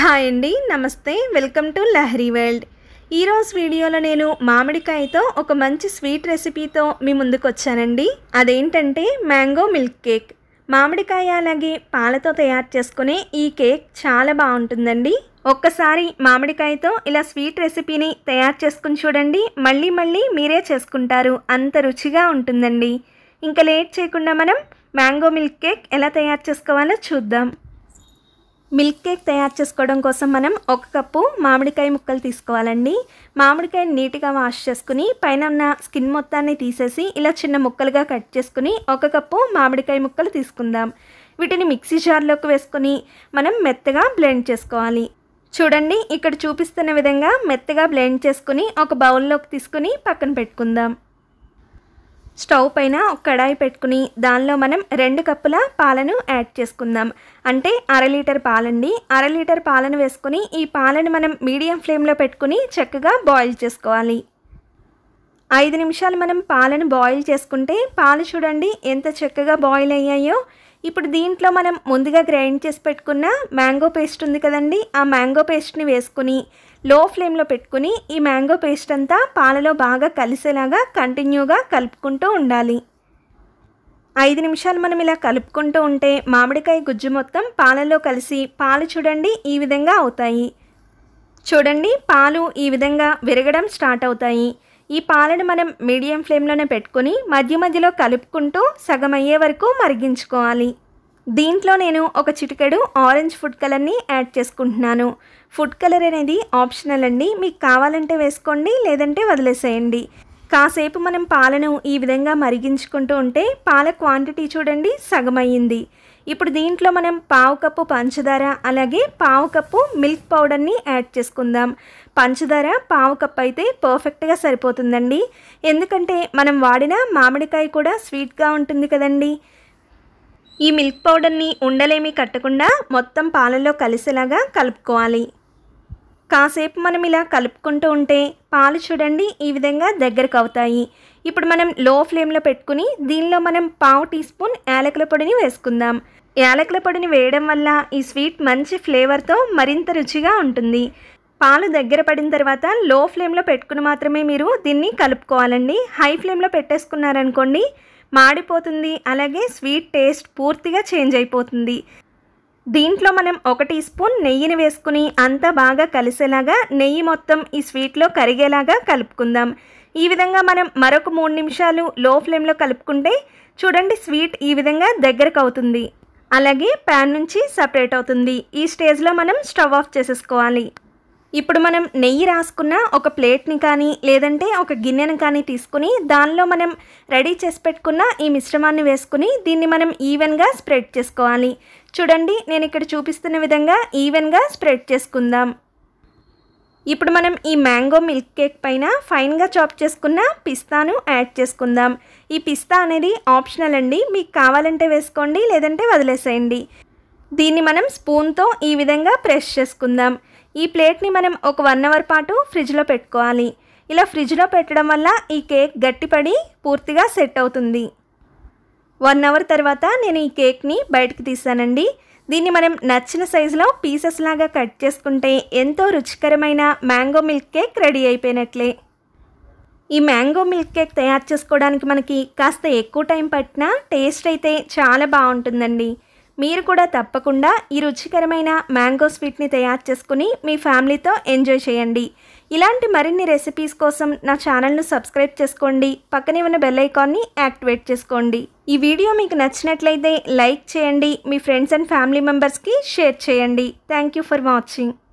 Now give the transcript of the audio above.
hi అండి నమస్తే welcome to Lahari world ఈరోజు వీడియోలో నేను మామిడికాయతో ఒక మంచి స్వీట్ రెసిపీతో మీ ముందుకు వచ్చానండి అదేంటంటే మ్యాంగో మిల్క్ కేక్ మామిడికాయ అలాగే పాలతో తయారు చేసుకునే ఈ కేక్ చాలా బాగుంటుందండి ఒక్కసారి మామిడికాయతో ఇలా స్వీట్ రెసిపీని తయారు చేసుకుని చూడండి మళ్ళీ మళ్ళీ మీరే చేసుకుంటారు అంత రుచిగా ఉంటుందండి ఇంకా లేట్ చేయకుండా మనం మ్యాంగో మిల్క్ కేక్ ఎలా తయారు చేసుకోవాలో చూద్దాం మిల్క్ కేక్ తయారు చేసుకోవడం కోసం మనం ఒక కప్పు మామిడికాయ ముక్కలు తీసుకోవాలండి మామిడికాయని నీట్గా వాష్ చేసుకుని పైన ఉన్న స్కిన్ మొత్తాన్ని తీసేసి ఇలా చిన్న ముక్కలుగా కట్ చేసుకుని ఒక కప్పు మామిడికాయ ముక్కలు తీసుకుందాం వీటిని మిక్సీ జార్లోకి వేసుకొని మనం మెత్తగా బ్లెండ్ చేసుకోవాలి చూడండి ఇక్కడ చూపిస్తున్న విధంగా మెత్తగా బ్లెండ్ చేసుకుని ఒక బౌల్లోకి తీసుకుని పక్కన పెట్టుకుందాం స్టవ్ పైన ఒక కడాయి పెట్టుకుని దానిలో మనం రెండు కప్పుల పాలను యాడ్ చేసుకుందాం అంటే అర లీటర్ పాలండి అర లీటర్ పాలను వేసుకుని ఈ పాలను మనం మీడియం ఫ్లేమ్లో పెట్టుకుని చక్కగా బాయిల్ చేసుకోవాలి ఐదు నిమిషాలు మనం పాలను బాయిల్ చేసుకుంటే పాలు చూడండి ఎంత చక్కగా బాయిల్ అయ్యాయో ఇప్పుడు దీంట్లో మనం ముందుగా గ్రైండ్ చేసి పెట్టుకున్న మ్యాంగో పేస్ట్ ఉంది కదండి ఆ మ్యాంగో పేస్ట్ని వేసుకుని లో ఫ్లేమ్లో పెట్టుకుని ఈ మ్యాంగో పేస్ట్ అంతా పాలలో బాగా కలిసేలాగా కంటిన్యూగా కలుపుకుంటూ ఉండాలి ఐదు నిమిషాలు మనం ఇలా కలుపుకుంటూ ఉంటే మామిడికాయ గుజ్జు మొత్తం పాలలో కలిసి పాలు చూడండి ఈ విధంగా అవుతాయి చూడండి పాలు ఈ విధంగా విరగడం స్టార్ట్ అవుతాయి ఈ పాలను మనం మీడియం ఫ్లేమ్లోనే పెట్టుకొని మధ్య మధ్యలో కలుపుకుంటూ సగం అయ్యే వరకు మరిగించుకోవాలి దీంట్లో నేను ఒక చిటికెడు ఆరెంజ్ ఫుడ్ కలర్ని యాడ్ చేసుకుంటున్నాను ఫుడ్ కలర్ అనేది ఆప్షనల్ అండి మీకు కావాలంటే వేసుకోండి లేదంటే వదిలేసేయండి కాసేపు మనం పాలను ఈ విధంగా మరిగించుకుంటూ ఉంటే పాల క్వాంటిటీ చూడండి సగం అయ్యింది ఇప్పుడు దీంట్లో మనం పావు కప్పు పంచదార అలాగే పావు కప్పు మిల్క్ పౌడర్ని యాడ్ చేసుకుందాం పంచదార పావు కప్ అయితే పర్ఫెక్ట్గా సరిపోతుందండి ఎందుకంటే మనం వాడిన మామిడికాయ కూడా స్వీట్గా ఉంటుంది కదండి ఈ మిల్క్ పౌడర్ని ఉండలేమి కట్టకుండా మొత్తం పాలలో కలిసేలాగా కలుపుకోవాలి కాసేపు మనం ఇలా కలుపుకుంటూ ఉంటే పాలు చూడండి ఈ విధంగా దగ్గరకు అవుతాయి ఇప్పుడు మనం లో ఫ్లేమ్లో పెట్టుకుని దీనిలో మనం పావు టీ స్పూన్ యాలకుల పొడిని వేసుకుందాం యాలకుల పొడిని వేయడం వల్ల ఈ స్వీట్ మంచి ఫ్లేవర్తో మరింత రుచిగా ఉంటుంది పాలు దగ్గర పడిన తర్వాత లో ఫ్లేమ్లో పెట్టుకుని మాత్రమే మీరు దీన్ని కలుపుకోవాలండి హై ఫ్లేమ్లో పెట్టేసుకున్నారనుకోండి మాడిపోతుంది అలాగే స్వీట్ టేస్ట్ పూర్తిగా చేంజ్ అయిపోతుంది దీంట్లో మనం ఒక టీ స్పూన్ నెయ్యిని వేసుకుని అంతా బాగా కలిసేలాగా నెయ్యి మొత్తం ఈ స్వీట్లో కరిగేలాగా కలుపుకుందాం ఈ విధంగా మనం మరొక మూడు నిమిషాలు లో ఫ్లేమ్లో కలుపుకుంటే చూడండి స్వీట్ ఈ విధంగా దగ్గరకు అవుతుంది అలాగే ప్యాన్ నుంచి సపరేట్ అవుతుంది ఈ స్టేజ్లో మనం స్టవ్ ఆఫ్ చేసేసుకోవాలి ఇప్పుడు మనం నెయ్యి రాసుకున్న ఒక ప్లేట్ని కానీ లేదంటే ఒక గిన్నెను కానీ తీసుకుని దానిలో మనం రెడీ చేసి పెట్టుకున్న ఈ మిశ్రమాన్ని వేసుకుని దీన్ని మనం ఈవెన్గా స్ప్రెడ్ చేసుకోవాలి చూడండి నేను ఇక్కడ చూపిస్తున్న విధంగా ఈవెన్గా స్ప్రెడ్ చేసుకుందాం ఇప్పుడు మనం ఈ మ్యాంగో మిల్క్ కేక్ పైన ఫైన్గా చాప్ చేసుకున్న పిస్తాను యాడ్ చేసుకుందాం ఈ పిస్తా అనేది ఆప్షనల్ అండి మీకు కావాలంటే వేసుకోండి లేదంటే వదిలేసేయండి దీన్ని మనం స్పూన్తో ఈ విధంగా ప్రెస్ చేసుకుందాం ఈ ప్లేట్ని మనం ఒక వన్ అవర్ పాటు ఫ్రిడ్జ్లో పెట్టుకోవాలి ఇలా ఫ్రిడ్జ్లో పెట్టడం వల్ల ఈ కేక్ గట్టిపడి పూర్తిగా సెట్ అవుతుంది వన్ అవర్ తర్వాత నేను ఈ కేక్ని బయటకు తీసానండి దీన్ని మనం నచ్చిన సైజులో పీసెస్ లాగా కట్ చేసుకుంటే ఎంతో రుచికరమైన మ్యాంగో మిల్క్ కేక్ రెడీ అయిపోయినట్లే ఈ మ్యాంగో మిల్క్ కేక్ తయారు చేసుకోవడానికి మనకి కాస్త ఎక్కువ టైం పట్టినా టేస్ట్ అయితే చాలా బాగుంటుందండి మీరు కూడా తప్పకుండా ఈ రుచికరమైన మ్యాంగో స్వీట్ని తయారు చేసుకుని మీ ఫ్యామిలీతో ఎంజాయ్ చేయండి ఇలాంటి మరిన్ని రెసిపీస్ కోసం నా ఛానల్ను సబ్స్క్రైబ్ చేసుకోండి పక్కనే ఉన్న బెల్ ఐకాన్ని యాక్టివేట్ చేసుకోండి ఈ వీడియో మీకు నచ్చినట్లయితే లైక్ చేయండి మీ ఫ్రెండ్స్ అండ్ ఫ్యామిలీ మెంబర్స్కి షేర్ చేయండి థ్యాంక్ యూ ఫర్ వాచింగ్